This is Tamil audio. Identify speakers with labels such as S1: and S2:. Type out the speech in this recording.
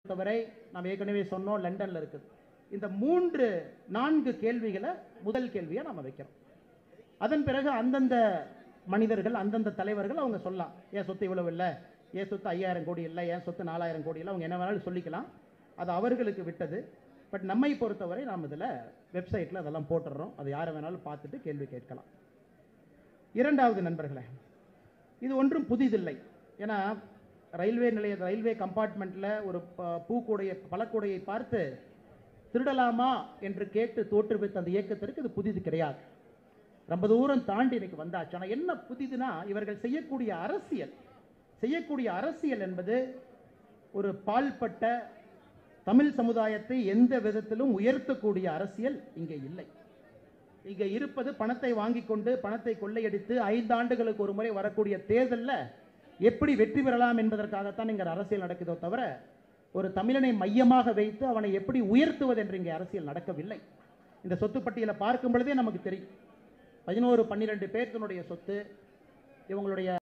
S1: பொறுத்தவரை நாம் ஏற்கனவே சொன்னோம் லண்டன்ல இருக்குது இந்த மூன்று நான்கு கேள்விகளை முதல் கேள்வியை நாம வைக்கிறோம் அதன் பிறகு அந்தந்த மனிதர்கள் அந்தந்த தலைவர்கள் அவங்க சொல்லலாம் ஏன் சொத்து இவ்வளவு இல்லை ஏன் சொத்து ஐயாயிரம் கோடி இல்லை ஏன் சொத்து நாலாயிரம் கோடி இல்லை அவங்க என்ன வேணாலும் சொல்லிக்கலாம் அது அவர்களுக்கு விட்டது பட் நம்மை பொறுத்தவரை நாம் இதில் வெப்சைட்டில் அதெல்லாம் போட்டுடுறோம் அதை யாரை வேணாலும் பார்த்துட்டு கேள்வி கேட்கலாம் இரண்டாவது நண்பர்களே இது ஒன்றும் புதிதில்லை ஏன்னா ரயில்வே நிலைய ரயில்வே கம்பார்ட்மெண்ட்டில் ஒரு ப- பூக்கூடையை பழக்கூடையை பார்த்து திருடலாமா என்று கேட்டு தோற்றுவித்த அந்த இயக்கத்திற்கு இது புதிது கிடையாது ரொம்ப தூரம் தாண்டி இன்னைக்கு வந்தாச்சு ஆனால் என்ன புதிதுனா இவர்கள் செய்யக்கூடிய அரசியல் செய்யக்கூடிய அரசியல் என்பது ஒரு பால்பட்ட தமிழ் சமுதாயத்தை எந்த விதத்திலும் உயர்த்தக்கூடிய அரசியல் இங்கே இல்லை இங்க இருப்பது பணத்தை வாங்கி கொண்டு பணத்தை கொள்ளையடித்து ஐந்து ஆண்டுகளுக்கு ஒரு முறை வரக்கூடிய தேர்தல்ல எப்படி வெற்றி பெறலாம் என்பதற்காகத்தான் இங்க அரசியல் நடக்குதோ தவிர ஒரு தமிழனை மையமாக வைத்து அவனை எப்படி உயர்த்துவது என்று இங்கே அரசியல் நடக்கவில்லை இந்த சொத்து பட்டியலை பார்க்கும் பொழுதே நமக்கு தெரியும் பதினோரு பன்னிரெண்டு பேர்த்தினுடைய சொத்து இவங்களுடைய